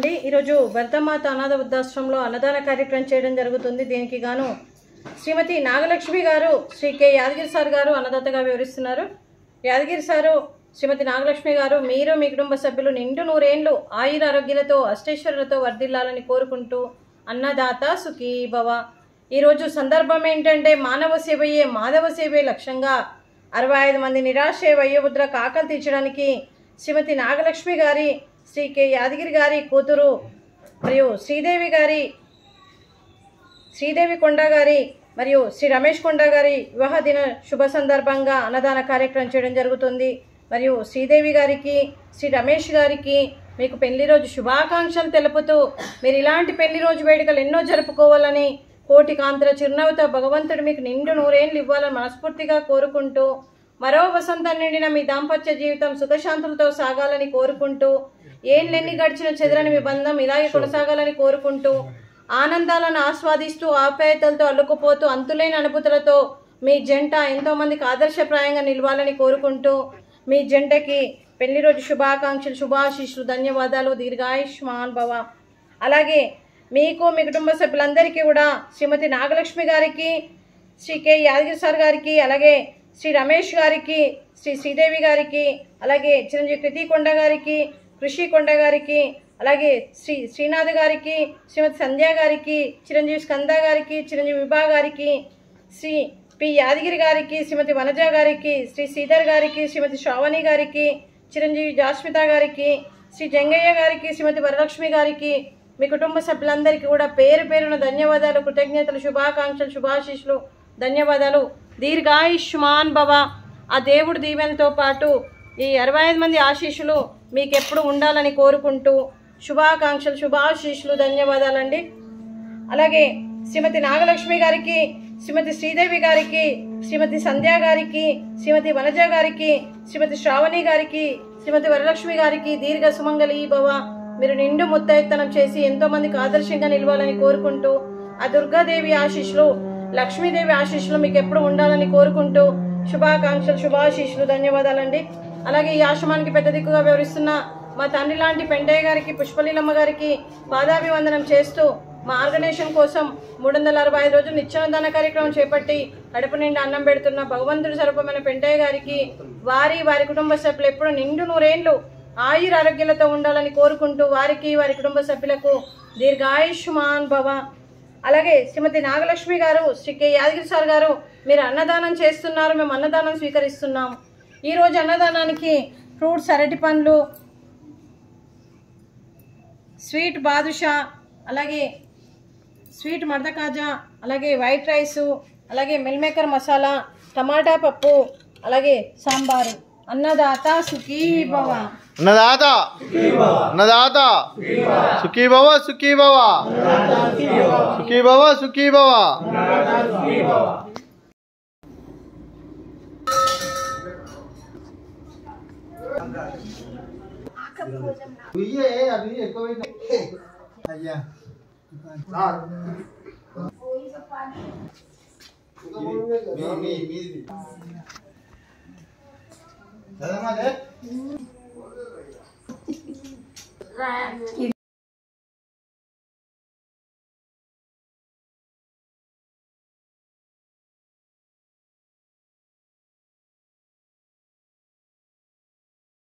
అండి ఈరోజు భర్తమాత అనాథ వృద్ధాశ్రమంలో అన్నదాన కార్యక్రమం చేయడం జరుగుతుంది దీనికి గాను శ్రీమతి నాగలక్ష్మి గారు శ్రీ కె యాదగిరి సార్ గారు అన్నదాతగా వివరిస్తున్నారు యాదగిరి సారు శ్రీమతి నాగలక్ష్మి గారు మీరు మీ కుటుంబ సభ్యులు నిండు నూరేండ్లు ఆయుర ఆరోగ్యాలతో అష్టైశ్వర్యాలతో వర్ధిల్లాలని కోరుకుంటూ అన్నదాత సుఖీ భవ ఈరోజు సందర్భం ఏంటంటే మానవ సేవయే మాధవ సేవే లక్ష్యంగా అరవై ఐదు మంది నిరాశ వయోవృద్ధుల కాకలు తీర్చడానికి శ్రీమతి నాగలక్ష్మి గారి శ్రీ కె యాదగిరి గారి కూతురు మరియు శ్రీదేవి గారి శ్రీదేవి కొండ గారి మరియు శ్రీ రమేష్ కొండ గారి వివాహ దిన శుభ సందర్భంగా అన్నదాన కార్యక్రమం చేయడం జరుగుతుంది మరియు శ్రీదేవి గారికి శ్రీ రమేష్ గారికి మీకు పెళ్లి రోజు శుభాకాంక్షలు తెలుపుతూ మీరు ఇలాంటి పెళ్లి రోజు వేడుకలు ఎన్నో జరుపుకోవాలని కోటి కాంతుల చిరునవ్వుతో భగవంతుడు మీకు నిండు నూరేళ్ళు ఇవ్వాలని మనస్ఫూర్తిగా కోరుకుంటూ మరో వసంతం నిండిన మీ దాంపత్య జీవితం సుఖశాంతులతో సాగాలని కోరుకుంటూ ఏండ్లెన్ని గడిచిన చెదరని మీ బంధం ఇలాగే కొనసాగాలని కోరుకుంటూ ఆనందాలను ఆస్వాదిస్తూ ఆప్యాయతలతో అల్లుకుపోతూ అంతులేని అనుభూతులతో మీ జంట ఎంతో మందికి ఆదర్శప్రాయంగా నిలవాలని కోరుకుంటూ మీ జంటకి పెళ్లి రోజు శుభాకాంక్షలు శుభాశీస్సులు ధన్యవాదాలు దీర్ఘాయుష్మాన్ భవ అలాగే మీకు మీ కుటుంబ సభ్యులందరికీ కూడా శ్రీమతి నాగలక్ష్మి గారికి శ్రీ కె యాదగిరి సార్ గారికి అలాగే శ్రీ రమేష్ గారికి శ్రీ శ్రీదేవి గారికి అలాగే చిరంజీవి కృతి కొండ గారికి కృషి కొండ గారికి అలాగే శ్రీ శ్రీనాథ్ గారికి శ్రీమతి సంధ్య గారికి చిరంజీవి స్కంద గారికి చిరంజీవి విభా గారికి శ్రీ పి యాదగిరి గారికి శ్రీమతి వనజ గారికి శ్రీ శ్రీధర్ గారికి శ్రీమతి శ్రావణి గారికి చిరంజీవి జాస్మిత గారికి శ్రీ జంగయ్య గారికి శ్రీమతి వరలక్ష్మి గారికి మీ కుటుంబ సభ్యులందరికీ కూడా పేరు పేరున ధన్యవాదాలు కృతజ్ఞతలు శుభాకాంక్షలు శుభాశీస్సులు ధన్యవాదాలు దీర్ఘాయుష్మాన్ భవ ఆ దేవుడి దీవెనతో పాటు ఈ అరవై ఐదు మంది ఆశీస్సులు మీకు ఎప్పుడు ఉండాలని కోరుకుంటూ శుభాకాంక్షలు శుభాశీస్సులు ధన్యవాదాలండి అలాగే శ్రీమతి నాగలక్ష్మి గారికి శ్రీమతి శ్రీదేవి గారికి శ్రీమతి సంధ్య గారికి శ్రీమతి వనజ గారికి శ్రీమతి శ్రావణి గారికి శ్రీమతి వరలక్ష్మి గారికి దీర్ఘ సుమంగళి భవ మీరు నిండు ముత్తైత్తనం చేసి ఎంతో మందికి ఆదర్శంగా నిలవాలని కోరుకుంటూ ఆ దుర్గాదేవి ఆశీస్సులు లక్ష్మీదేవి ఆశీస్సులు మీకు ఎప్పుడు ఉండాలని కోరుకుంటూ శుభాకాంక్షలు శుభాశీస్సులు ధన్యవాదాలండి అలాగే ఈ ఆశ్రమానికి పెద్ద దిక్కుగా వివరిస్తున్న మా తండ్రి లాంటి పెంటయ్య గారికి పుష్పలీలమ్మ గారికి పాదాభివందనం చేస్తూ మా ఆర్గనైజేషన్ కోసం మూడు వందల అరవై ఐదు రోజులు నిత్యాన్నదాన కార్యక్రమం చేపట్టి కడుపు నిండా అన్నం పెడుతున్న భగవంతుడి స్వరూపమైన పెంటయ్య గారికి వారి వారి కుటుంబ సభ్యులు ఎప్పుడు నిండు నూరేండ్లు ఆయుర ఆరోగ్యాలతో ఉండాలని కోరుకుంటూ వారికి వారి కుటుంబ సభ్యులకు దీర్ఘాయుష్మాన్ భవ అలాగే శ్రీమతి నాగలక్ష్మి గారు శ్రీ కె యాదగిరి సార్ గారు మీరు అన్నదానం చేస్తున్నారు మేము అన్నదానం స్వీకరిస్తున్నాం ఈరోజు అన్నదానానికి ఫ్రూట్స్ అరటి పండ్లు స్వీట్ బాదుషా అలాగే స్వీట్ మడత కాజా అలాగే వైట్ రైసు అలాగే మిల్ మేకర్ మసాలా టమాటా పప్పు అలాగే సాంబారు అన్నదాత సుఖీ భవ అన్నదాత అన్నదాత సుఖీ భవ సుఖీ భవ సుఖీ భవ సుఖీ భవ అయ్యా చదవమాలే